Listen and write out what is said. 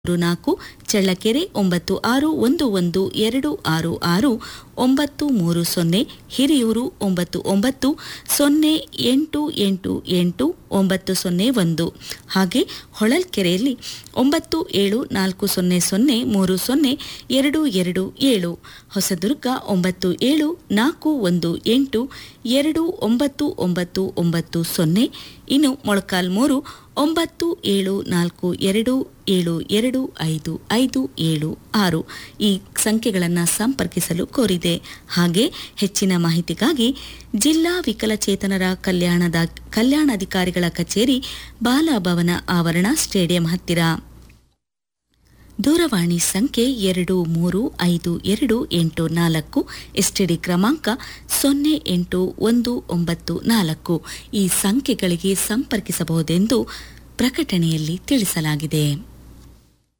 ಮೂರು ನಾಲ್ಕು ಚಳ್ಳಕೆರೆ ಒಂಬತ್ತು ಆರು ಒಂದು ಒಂದು ಎರಡು ಆರು ಆರು ಒಂಬತ್ತು ಮೂರು ಸೊನ್ನೆ ಹಿರಿಯೂರು ಒಂಬತ್ತು ಒಂಬತ್ತು ಸೊನ್ನೆ ಎಂಟು ಎಂಟು ಎಂಟು ಒಂಬತ್ತು ಸೊನ್ನೆ ಒಂದು ಹಾಗೆ ಹೊಳಲ್ಕೆರೆಯಲ್ಲಿ ಒಂಬತ್ತು ಏಳು ನಾಲ್ಕು ಸೊನ್ನೆ ಸೊನ್ನೆ ಮೂರು ಸೊನ್ನೆ ಎರಡು ಎರಡು ಏಳು ಹೊಸದುರ್ಗ ಒಂಬತ್ತು ಏಳು ನಾಲ್ಕು ಒಂದು ಎಂಟು ಎರಡು ಒಂಬತ್ತು ಒಂಬತ್ತು ಒಂಬತ್ತು ಸೊನ್ನೆ ಇನ್ನು ಮೊಳಕಾಲ್ಮೂರು ಒಂಬತ್ತು ಏಳು ನಾಲ್ಕು ಎರಡು ಏಳು ಎರಡು ಐದು ಐದು ಏಳು ಆರು ಈ ಸಂಖ್ಯೆಗಳನ್ನು ಸಂಪರ್ಕಿಸಲು ಕೋರಿದೆ ಹಾಗೆ ಹೆಚ್ಚಿನ ಮಾಹಿತಿಗಾಗಿ ಜಿಲ್ಲಾ ವಿಕಲಚೇತನರ ಕಲ್ಯಾಣದ ಕಲ್ಯಾಣಾಧಿಕಾರಿಗಳ ಕಚೇರಿ ಬಾಲಭವನ ಆವರಣ ಸ್ಟೇಡಿಯಂ ಹತ್ತಿರ ದೂರವಾಣಿ ಸಂಖ್ಯೆ ಎರಡು ಮೂರು ಐದು ಎರಡು ಎಂಟು ನಾಲ್ಕು ಎಸ್ಟಿಡಿ ಕ್ರಮಾಂಕ ಸೊನ್ನೆ ಎಂಟು ಒಂದು ಒಂಬತ್ತು ನಾಲ್ಕು ಈ ಸಂಖ್ಯೆಗಳಿಗೆ ಸಂಪರ್ಕಿಸಬಹುದೆಂದು ಪ್ರಕಟಣೆಯಲ್ಲಿ ತಿಳಿಸಲಾಗಿದೆ